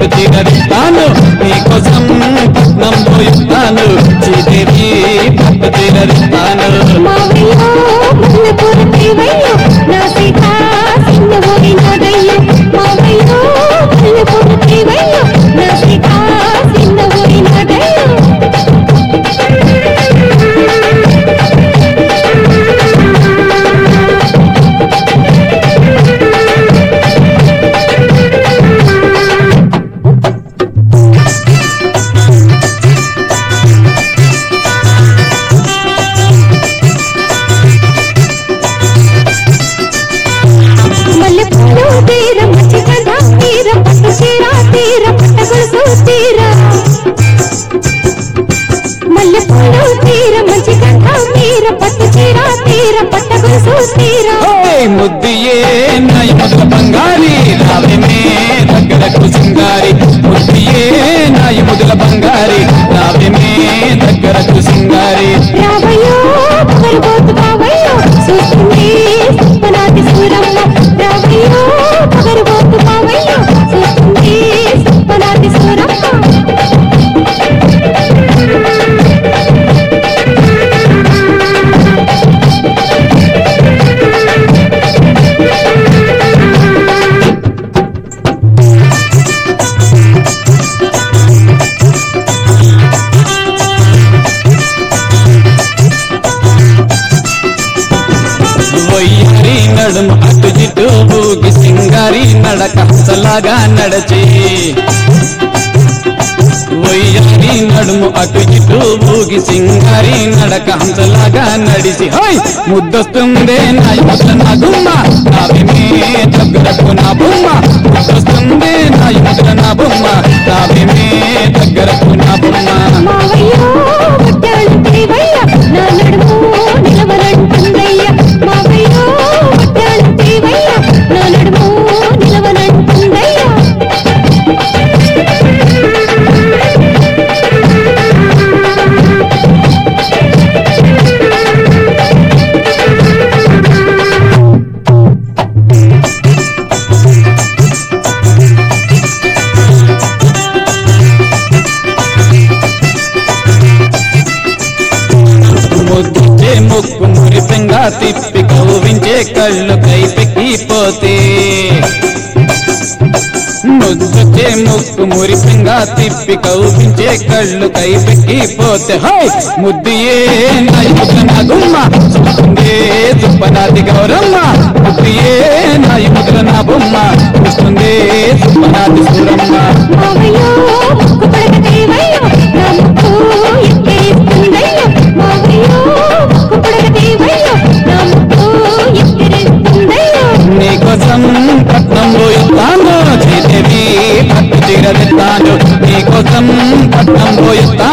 పట్టు చీరదిస్తాను నీకోసం పట్నం పోయిస్తాను శ్రీదేవి పట్టు చీరదిస్తాను మావయ్యో మల్లెపూల దేవయ్యో నా సీత సిన్నవోయి నాదయ్యో మావయ్యో మల్లెపూల దేవయ్యో నా సీత సిన్నవోయి నాదయ్యో మల్లెపూలు తీర మంచి కథ తీర పట్టు చీర తీర పట్ట గొలుసు తీర మల్లెపూలు తీర మంచి కథ తీర పట్టు చీర తీర పట్ట గొలుసు తీర ఓయ్ ముద్దియే నాయ మొదల బంగారి రావేమే దగ్గరకు సింగారి ముద్దియే నాయ మొదల బంగారి రావేమే దగ్గరకు సింగారి రావయ్యో పగరుబోతు బావయ్యో చూస్తుంది సుప్పనాటి సూరమ్మ రావయ్యో పగరుబోతు బావయ్యో చూస్తుంది సుప్పనాటి సూరమ్మ వయ్యారి నడుము అటు ఇటు ఊగి సింగారి నడక హంసలాగా నడచి వయ్యారి నడుము అటు ఇటు ఊగి సింగారి నడక హంసలాగా నడిచి హోయ్ ముద్దొస్తుందే నా యువత నా గుమ్మ నావిమే దగ్గరకు నా బొమ్మ ముద్దొస్తుందే నా యువత నా బొమ్మ నావిమే దగ్గరకు నా బొమ్మ మావయ్యో ముట్టాడు దేవయ్య నా నడుము నిలవనంటుందయ్య మావయ్యో ముట్టాడు దేవయ్య నా నడుము నిలవనంటుందయ్య ముద్దే ముక్కు మురిపెంగా తిప్పి కౌవించే కళ్ళు కైపెక్కిపోతే ముద్దుచే ముక్కు మురిపెంగా తిప్పి కౌవించే కళ్ళు కైపెక్కిపోతే హై ముద్దియే నాయముద్ర నా గుమ్మ చూస్తుందే సుప్పనాది గౌరమ్మ ముద్దియే నాయముద్ర నా బొమ్మ చూస్తుందే సుప్పనాది సూరమ్మ మావయ్యో ముక్కు పడక దేవయ్య నా ముక్కు ఎక్కిరిస్తుందయ్య మావయ్యో ముక్కు పడక దేవయ్య నా ముక్కు ఎక్కిరిస్తుందయ్య నీకోసం పట్నం పోయిస్తాను శ్రీదేవి పట్టు చీరదిస్తాను నీకోసం పట్నం పోయిస్తాను